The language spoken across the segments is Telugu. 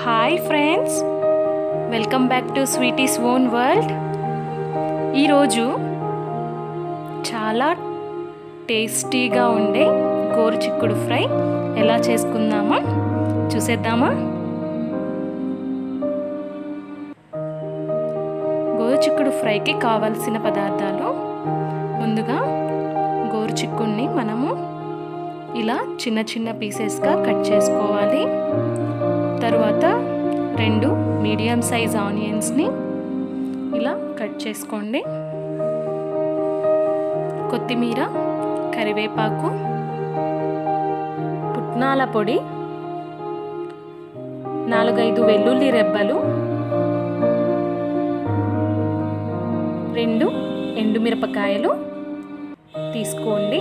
Hi friends welcome back to sweeties own world ఈరోజు చాలా టేస్టీగా ఉండే గోరుచిక్కుడు ఫ్రై ఎలా చేసుకుందామో చూసేద్దామా గోరుచిక్కుడు ఫ్రైకి కావలసిన పదార్థాలు ముందుగా గోరుచిక్కుడిని మనము ఇలా చిన్న చిన్న పీసెస్గా కట్ చేసుకోవాలి తరువాత రెండు మీడియం సైజ్ ఆనియన్స్ని ఇలా కట్ చేసుకోండి కొత్తిమీర కరివేపాకు పుట్నాల పొడి నాలుగైదు వెల్లుల్లి రెబ్బలు రెండు ఎండుమిరపకాయలు తీసుకోండి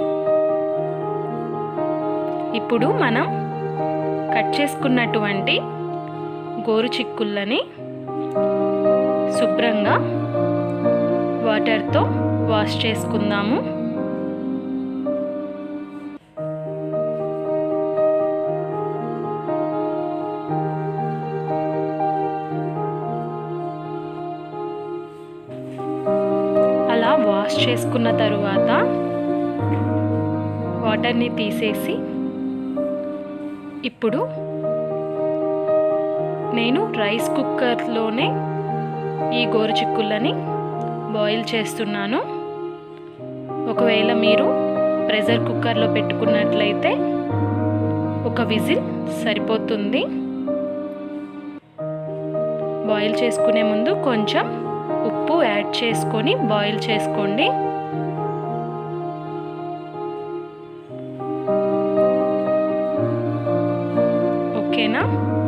ఇప్పుడు మనం కట్ చేసుకున్నటువంటి గోరు చిక్కుళ్ళని శుభ్రంగా వాటర్తో వాష్ చేసుకుందాము అలా వాష్ చేసుకున్న తరువాత వాటర్ని తీసేసి ఇప్పుడు నేను రైస్ కుక్కర్లోనే ఈ గోరుచిక్కుళ్ళని బాయిల్ చేస్తున్నాను ఒకవేళ మీరు ప్రెషర్ కుక్కర్లో పెట్టుకున్నట్లయితే ఒక విజిల్ సరిపోతుంది బాయిల్ చేసుకునే ముందు కొంచెం ఉప్పు యాడ్ చేసుకొని బాయిల్ చేసుకోండి ఓకేనా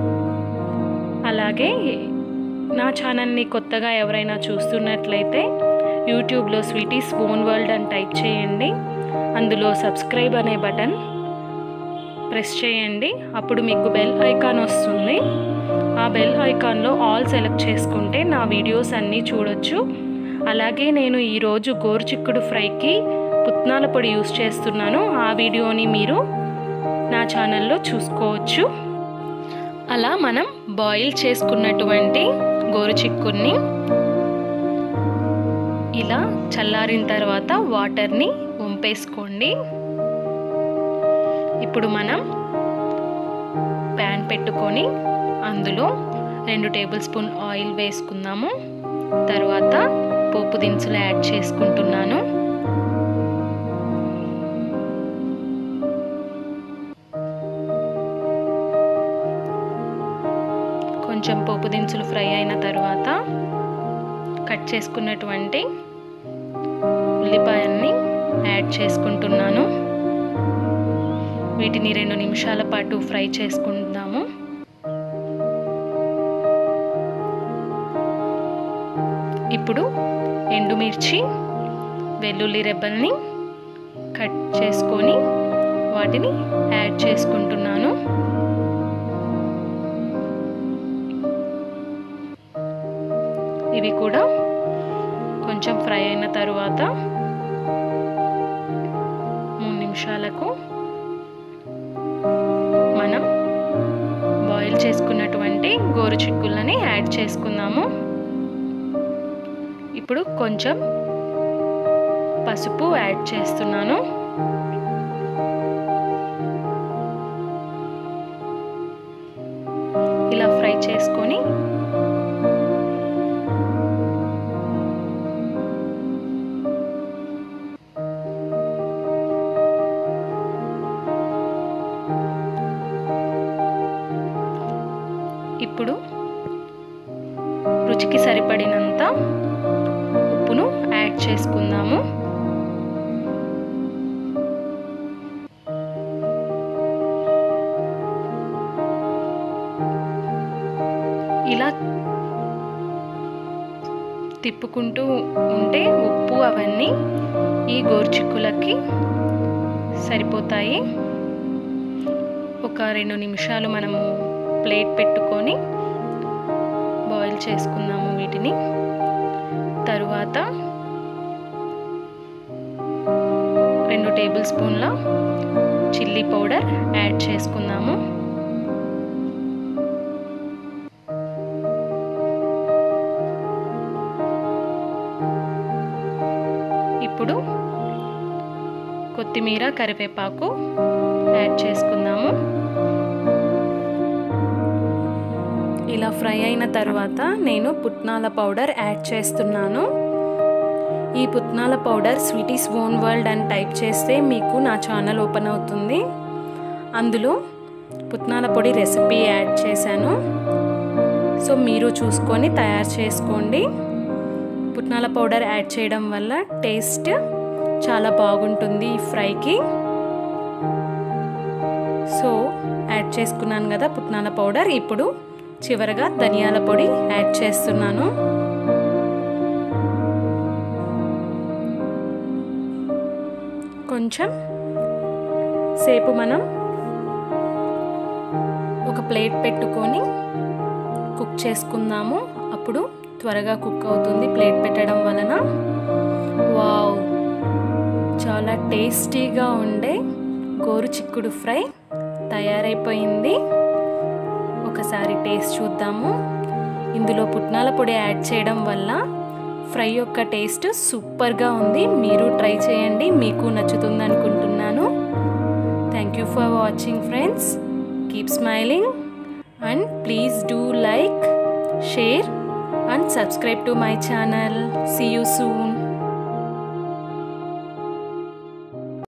అలాగే నా ఛానల్ని కొత్తగా ఎవరైనా చూస్తున్నట్లయితే యూట్యూబ్లో స్వీటీస్ ఓన్ వరల్డ్ అని టైప్ చేయండి అందులో సబ్స్క్రైబ్ అనే బటన్ ప్రెస్ చేయండి అప్పుడు మీకు బెల్ ఐకాన్ వస్తుంది ఆ బెల్ ఐకాన్లో ఆల్ సెలెక్ట్ చేసుకుంటే నా వీడియోస్ అన్నీ చూడొచ్చు అలాగే నేను ఈరోజు గోరుచిక్కుడు ఫ్రైకి పుట్నాల పొడి యూస్ చేస్తున్నాను ఆ వీడియోని మీరు నా ఛానల్లో చూసుకోవచ్చు అలా మనం బాయిల్ చేసుకున్నటువంటి గోరుచిక్కుడిని ఇలా చల్లారిన తర్వాత వాటర్ని వంపేసుకోండి ఇప్పుడు మనం ప్యాన్ పెట్టుకొని అందులో రెండు టేబుల్ స్పూన్ ఆయిల్ వేసుకుందాము తర్వాత పోపు దినుసులు యాడ్ చేసుకుంటున్నాను కొంచెం పోపు దినుసులు ఫ్రై అయిన తర్వాత కట్ చేసుకున్నటువంటి ఉల్లిపాయల్ని యాడ్ చేసుకుంటున్నాను వీటిని రెండు నిమిషాల పాటు ఫ్రై చేసుకుందాము ఇప్పుడు ఎండుమిర్చి వెల్లుల్లి రెబ్బల్ని కట్ చేసుకొని వాటిని యాడ్ చేసుకుంటున్నాను ఇవి కూడా కొంచెం ఫ్రై అయిన తరువాత మూడు నిమిషాలకు మనం బాయిల్ చేసుకున్నటువంటి గోరు చిక్కులని యాడ్ చేసుకుందాము ఇప్పుడు కొంచెం పసుపు యాడ్ చేస్తున్నాను ఇలా ఫ్రై చేసుకొని ఇప్పుడు రుచికి సరిపడినంత ఉప్పును యాడ్ చేసుకుందాము ఇలా తిప్పుకుంటూ ఉంటే ఉప్పు అవన్నీ ఈ గోర్చిక్కులకి సరిపోతాయి ఒక రెండు నిమిషాలు మనము ప్లేట్ పెట్టుకొని బాయిల్ చేసుకుందాము వీటిని తరువాత రెండు టేబుల్ స్పూన్ల చిల్లీ పౌడర్ యాడ్ చేసుకుందాము ఇప్పుడు కొత్తిమీర కరివేపాకు యాడ్ చేసుకుందాము ఇలా ఫ్రై అయిన తర్వాత నేను పుట్నాల పౌడర్ యాడ్ చేస్తున్నాను ఈ పుట్నాల పౌడర్ స్వీటీస్ ఓన్ వరల్డ్ అని టైప్ చేస్తే మీకు నా ఛానల్ ఓపెన్ అవుతుంది అందులో పుట్నాల పొడి రెసిపీ యాడ్ చేశాను సో మీరు చూసుకొని తయారు చేసుకోండి పుట్నాల పౌడర్ యాడ్ చేయడం వల్ల టేస్ట్ చాలా బాగుంటుంది ఈ ఫ్రైకి సో యాడ్ చేసుకున్నాను కదా పుట్నాల పౌడర్ ఇప్పుడు చివరగా ధనియాల పొడి యాడ్ చేస్తున్నాను కొంచెం సేపు మనం ఒక ప్లేట్ పెట్టుకొని కుక్ చేసుకుందాము అప్పుడు త్వరగా కుక్ అవుతుంది ప్లేట్ పెట్టడం వలన వావ్ చాలా టేస్టీగా ఉండే గోరు చిక్కుడు ఫ్రై తయారైపోయింది ఒకసారి టేస్ట్ చూద్దాము ఇందులో పుట్నాల పొడి యాడ్ చేయడం వల్ల ఫ్రై యొక్క టేస్ట్ సూపర్గా ఉంది మీరు ట్రై చేయండి మీకు నచ్చుతుంది అనుకుంటున్నాను thank you for watching friends keep smiling and please do like share and subscribe to my channel. See you soon.